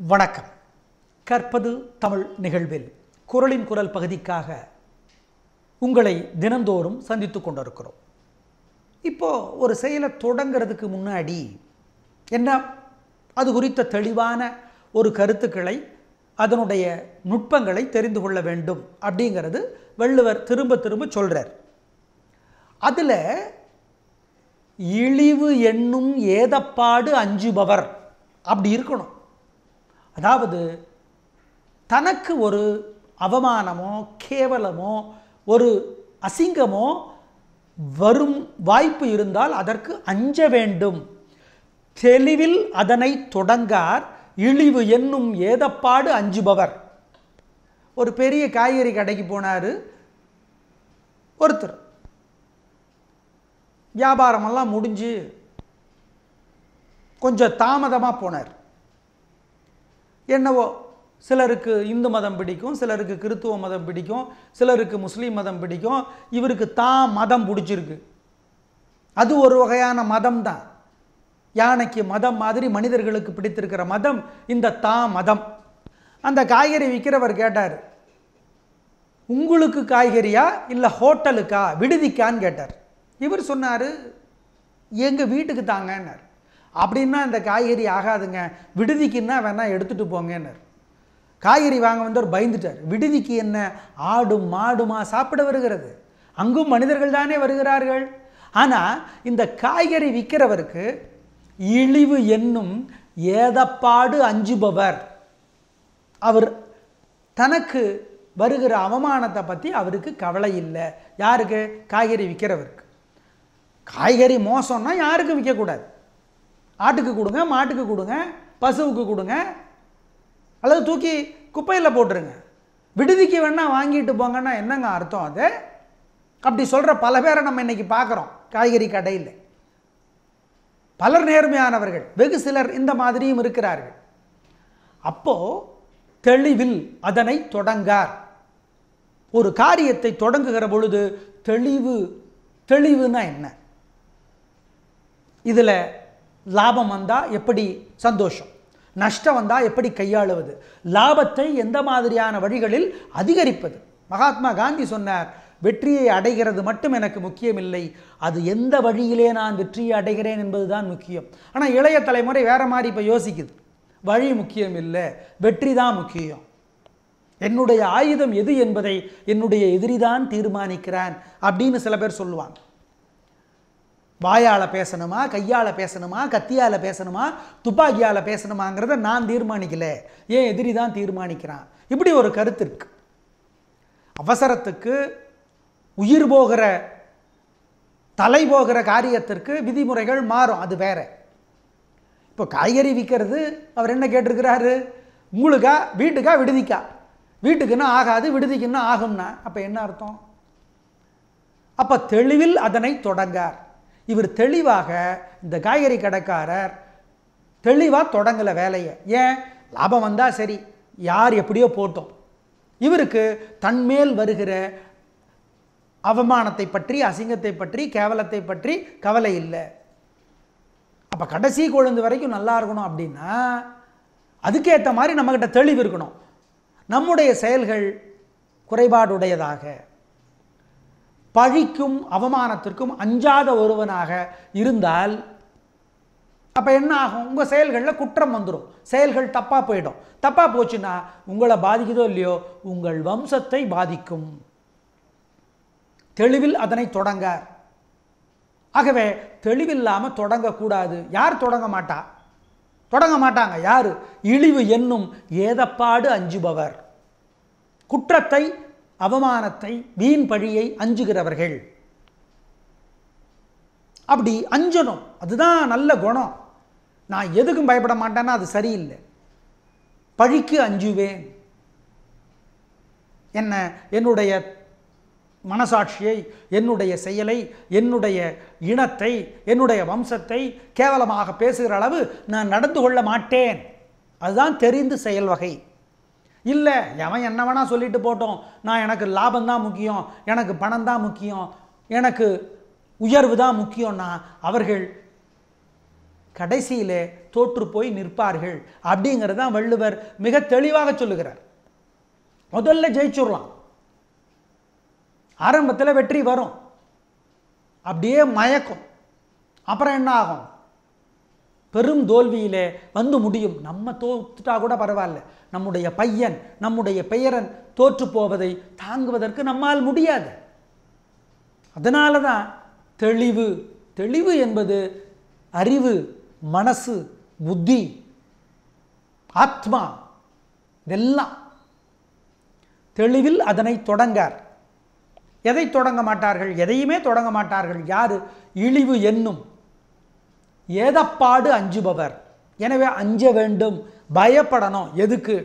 வணக்கம் கற்பது தமிழ் நிகழ்வில் குரலின் குரல் பகுதிக்காக உங்களை தினந்தோறும் சந்தித்துக் கொண்டிருக்கிறோம் இப்போ ஒரு செயலை தொடங்கிறதுக்கு முன்னாடி என்ன அது குறித்த தெளிவான ஒரு கருத்துக்களை அதனுடைய நுட்பங்களை தெரிந்து கொள்ள வேண்டும் அப்படிங்கிறது வள்ளுவர் திரும்ப திரும்ப சொல்றார் அதில் இழிவு என்னும் ஏதப்பாடு அஞ்சுபவர் அப்படி இருக்கணும் அதாவது தனக்கு ஒரு அவமானமோ கேவலமோ ஒரு அசிங்கமோ வரும் வாய்ப்பு இருந்தால் அதற்கு அஞ்ச வேண்டும் தெளிவில் அதனை தொடங்கார் இழிவு என்னும் ஏதப்பாடு அஞ்சுபவர் ஒரு பெரிய காய்கறி கடைக்கு போனார் ஒருத்தர் வியாபாரமெல்லாம் முடிஞ்சு கொஞ்சம் தாமதமாக போனார் என்னவோ சிலருக்கு இந்து மதம் பிடிக்கும் சிலருக்கு கிறித்துவ மதம் பிடிக்கும் சிலருக்கு முஸ்லீம் மதம் பிடிக்கும் இவருக்கு தான் மதம் பிடிச்சிருக்கு அது ஒரு வகையான மதம் தான் யானைக்கு மதம் மாதிரி மனிதர்களுக்கு பிடித்திருக்கிற மதம் இந்த தா மதம் அந்த காய்கறி விற்கிறவர் கேட்டார் உங்களுக்கு காய்கறியா இல்லை ஹோட்டலுக்கா விடுதிக்கான்னு கேட்டார் இவர் சொன்னார் எங்கள் வீட்டுக்கு தாங்கன்னார் அப்படின்னா இந்த காய்கறி ஆகாதுங்க விடுதிக்குன்னா வேணால் எடுத்துகிட்டு போங்கன்னார் காய்கறி வாங்க வந்தவர் பயந்துட்டார் விடுதிக்கு என்ன ஆடும் மாடுமா சாப்பிட வருகிறது அங்கும் மனிதர்கள் தானே வருகிறார்கள் ஆனால் இந்த காய்கறி விற்கிறவருக்கு இழிவு என்னும் ஏதப்பாடு அஞ்சுபவர் அவர் தனக்கு வருகிற அவமானத்தை பற்றி அவருக்கு கவலை இல்லை யாருக்கு காய்கறி விற்கிறவருக்கு காய்கறி மோசம்னா யாருக்கு விற்கக்கூடாது ஆட்டுக்கு கொடுங்க மாட்டுக்கு கொடுங்க பசுவுக்கு கொடுங்க அல்லது தூக்கி குப்பையில் போட்டுருங்க விடுதிக்கு வேணால் வாங்கிட்டு போங்கன்னா என்னங்க அர்த்தம் அது அப்படி சொல்கிற பல பேரை நம்ம இன்னைக்கு பார்க்குறோம் காய்கறி கடையில் பலர் நேர்மையானவர்கள் வெகு சிலர் இந்த மாதிரியும் இருக்கிறார்கள் அப்போ தெளிவில் அதனை தொடங்கார் ஒரு காரியத்தை தொடங்குகிற பொழுது தெளிவு தெளிவுனா என்ன இதில் லாபம் வந்தால் எப்படி சந்தோஷம் நஷ்டம் வந்தால் எப்படி கையாளுவது லாபத்தை எந்த மாதிரியான வழிகளில் அதிகரிப்பது மகாத்மா காந்தி சொன்னார் வெற்றியை அடைகிறது மட்டும் எனக்கு முக்கியமில்லை அது எந்த வழியிலே நான் வெற்றியை அடைகிறேன் என்பதுதான் முக்கியம் ஆனால் இளைய தலைமுறை வேற மாதிரி இப்போ யோசிக்குது வழி முக்கியம் இல்லை வெற்றி தான் முக்கியம் என்னுடைய ஆயுதம் எது என்பதை என்னுடைய எதிரிதான் தீர்மானிக்கிறான் அப்படின்னு சில பேர் சொல்லுவாங்க வாயால் பேசணுமா கையால் பேசணுமா கத்தியால் பேசணுமா துப்பாக்கியால் பேசணுமாங்கிறத நான் தீர்மானிக்கல ஏன் எதிரி தான் தீர்மானிக்கிறான் இப்படி ஒரு கருத்து இருக்கு அவசரத்துக்கு உயிர் போகிற தலை போகிற காரியத்திற்கு விதிமுறைகள் மாறும் அது வேற இப்போ காய்கறி விற்கிறது அவர் என்ன கேட்டிருக்கிறாரு உங்களுக்கா வீட்டுக்கா விடுதிக்கா வீட்டுக்குன்னா ஆகாது விடுதிக்குன்னா ஆகும்னா அப்போ என்ன அர்த்தம் அப்போ தெளிவில் அதனை தொடங்கார் இவர் தெளிவாக இந்த காய்கறி கடைக்காரர் தெளிவாக தொடங்கலை வேலையை ஏன் லாபம் வந்தால் சரி யார் எப்படியோ போட்டோம் இவருக்கு தன்மேல் வருகிற அவமானத்தை பற்றி அசிங்கத்தை பற்றி கேவலத்தை பற்றி கவலை இல்லை அப்போ கடைசி கொழுந்து வரைக்கும் நல்லா இருக்கணும் அப்படின்னா அதுக்கேற்ற மாதிரி நம்மக்கிட்ட தெளிவு இருக்கணும் நம்முடைய செயல்கள் குறைபாடுடையதாக பழிக்கும் அவமானத்திற்கும் அஞ்சாத ஒருவனாக இருந்தால் அப்போ என்ன ஆகும் உங்கள் செயல்களில் குற்றம் வந்துடும் செயல்கள் தப்பாக போயிடும் தப்பாக போச்சுன்னா உங்களை பாதிக்குதோ இல்லையோ உங்கள் வம்சத்தை பாதிக்கும் தெளிவில் அதனை தொடங்கார் ஆகவே தெளிவில்லாமல் தொடங்கக்கூடாது யார் தொடங்க மாட்டா தொடங்க மாட்டாங்க யார் இழிவு என்னும் ஏதப்பாடு அஞ்சுபவர் குற்றத்தை அவமானத்தை வீண் பழியை அஞ்சுகிறவர்கள் அப்படி அஞ்சணும் அதுதான் நல்ல குணம் நான் எதுக்கும் பயப்பட மாட்டேன்னா அது சரியில்லை பழிக்கு அஞ்சுவேன் என்ன என்னுடைய மனசாட்சியை என்னுடைய செயலை என்னுடைய இனத்தை என்னுடைய வம்சத்தை கேவலமாக பேசுகிற அளவு நான் நடந்து கொள்ள மாட்டேன் அதுதான் தெரிந்து செயல் வகை இல்லை எவன் என்ன வேணால் சொல்லிட்டு போட்டோம் நான் எனக்கு லாபம் தான் முக்கியம் எனக்கு பணம் தான் முக்கியம் எனக்கு உயர்வு தான் முக்கியம்னா அவர்கள் கடைசியிலே தோற்று போய் நிற்பார்கள் அப்படிங்கிறது தான் வள்ளுவர் மிக தெளிவாக சொல்லுகிறார் முதல்ல ஜெயிச்சுடலாம் ஆரம்பத்தில் வெற்றி வரும் அப்படியே மயக்கும் அப்புறம் என்ன ஆகும் பெரும் தோல்வியிலே வந்து முடியும் நம்ம தோத்துட்டா கூட பரவாயில்ல நம்முடைய பையன் நம்முடைய பெயரன் தோற்று போவதை தாங்குவதற்கு நம்மால் முடியாது அதனால தான் தெளிவு தெளிவு என்பது அறிவு மனசு புத்தி ஆத்மா இதெல்லாம் தெளிவில் அதனை தொடங்கார் எதை தொடங்க மாட்டார்கள் எதையுமே தொடங்க மாட்டார்கள் யாரு இழிவு என்னும் ஏதப்பாடு அஞ்சுபவர் எனவே அஞ்ச வேண்டும் பயப்படணும் எதுக்கு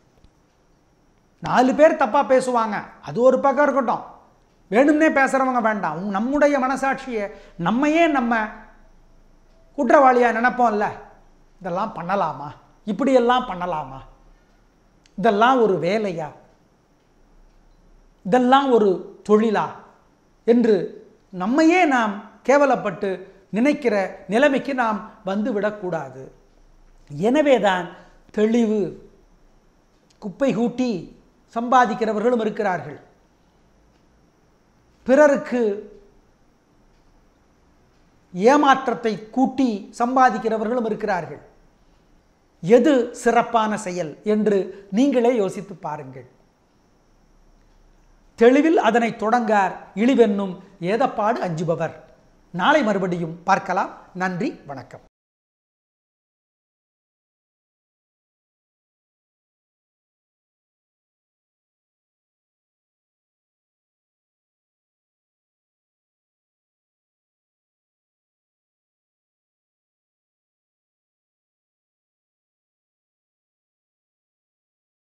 நாலு பேர் தப்பா பேசுவாங்க அது ஒரு பக்கம் இருக்கட்டும் வேணும்னே பேசுறவங்க வேண்டாம் உங்க- நம்முடைய மனசாட்சியை நம்மையே நம்ம குற்றவாளியா நினைப்போம்ல இதெல்லாம் பண்ணலாமா இப்படியெல்லாம் பண்ணலாமா இதெல்லாம் ஒரு வேலையா இதெல்லாம் ஒரு தொழிலா என்று நம்மையே நாம் கேவலப்பட்டு நினைக்கிற நிலைமைக்கு நாம் வந்து விடக்கூடாது எனவேதான் தெளிவு குப்பை கூட்டி சம்பாதிக்கிறவர்களும் இருக்கிறார்கள் பிறருக்கு ஏமாற்றத்தை கூட்டி சம்பாதிக்கிறவர்களும் இருக்கிறார்கள் எது சிறப்பான செயல் என்று நீங்களே யோசித்து பாருங்கள் தெளிவில் அதனை தொடங்கார் இழிவென்னும் ஏதப்பாடு அஞ்சுபவர் நாளை மறுபடியும் பார்க்கலாம் நன்றி வணக்கம்